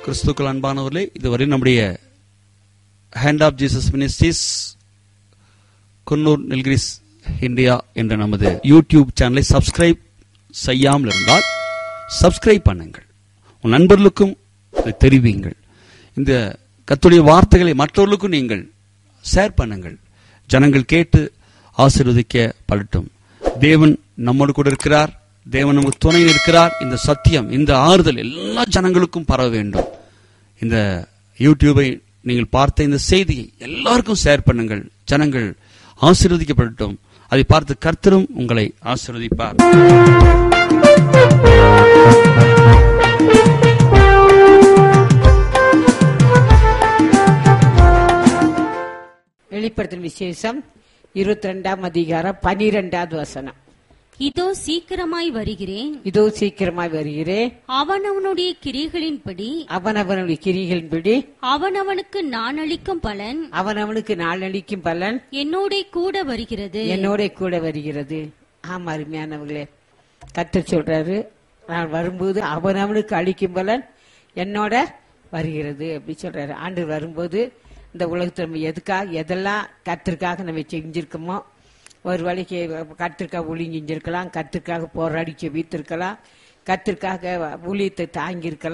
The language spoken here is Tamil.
கிறிஸ்துக்கள் அன்பானவர்களே இதுவரை நம்முடைய hand of Jesus ministries Coonoor Nilgiris India என்ற நமது யூடியூப் சேனலை சப்ஸ்கிரைப் செய்யாமல் இருந்தால் சப்ஸ்கிரைப் பண்ணுங்கள் உன் நண்பர்களுக்கும் இதை தெரிவியுங்கள் இந்த கத்துடைய வார்த்தைகளை மற்றவர்களுக்கும் நீங்கள் ஷேர் பண்ணுங்கள் ஜனங்கள் கேட்டு ஆசீர்வதிக்க படட்டும் தேவன் நம்மோடு கூட இருக்கிறார் தேவன் நமக்கு துணை இருக்கிறார் இந்த சத்தியம் இந்த ஆறுதல் எல்லா ஜனங்களுக்கும் பரவ வேண்டும் இந்த யூடியூபை நீங்கள் பார்த்த இந்த செய்தியை எல்லாருக்கும் ஷேர் பண்ணுங்கள் ஜனங்கள் ஆசீர்வதிக்கப்படட்டும் அதை பார்த்து கர்த்தரும் உங்களை ஆசீர்வதிப்பார் வெளிப்படுத்தின விசேஷம் இருபத்தி ரெண்டாம் அதிகாரம் பனிரெண்டாவது வசனம் இதோ சீக்கிரமாய் வருகிறேன் இதோ சீக்கிரமாய் வருகிறேன் அவனவனுடைய கிரிகளின்படி அவனவனுடைய கிரிகளின்படி அவனவனுக்கு நான் அளிக்கும் பலன் அவனவனுக்கு நாளளிக்கும் பலன் என்னோட கூட வருகிறது என்னோட கூட வருகிறது ஆமா அருமையானவர்களே கத்தர் சொல்றாரு நான் வரும்போது அவனவனுக்கு அளிக்கும் பலன் என்னோட வருகிறது அப்படி சொல்றாரு ஆண்டு வரும்போது இந்த உலகத்துல நம்ம எதுக்காக எதெல்லாம் கத்திற்காக நம்ம செஞ்சிருக்கோமோ ஒரு வேலைக்கு கத்திற்காக ஊழி செஞ்சிருக்கலாம் கத்திற்காக போராடி செவித்திருக்கலாம் கத்திற்காக ஊழியத்தை தாங்கியிருக்கலாம்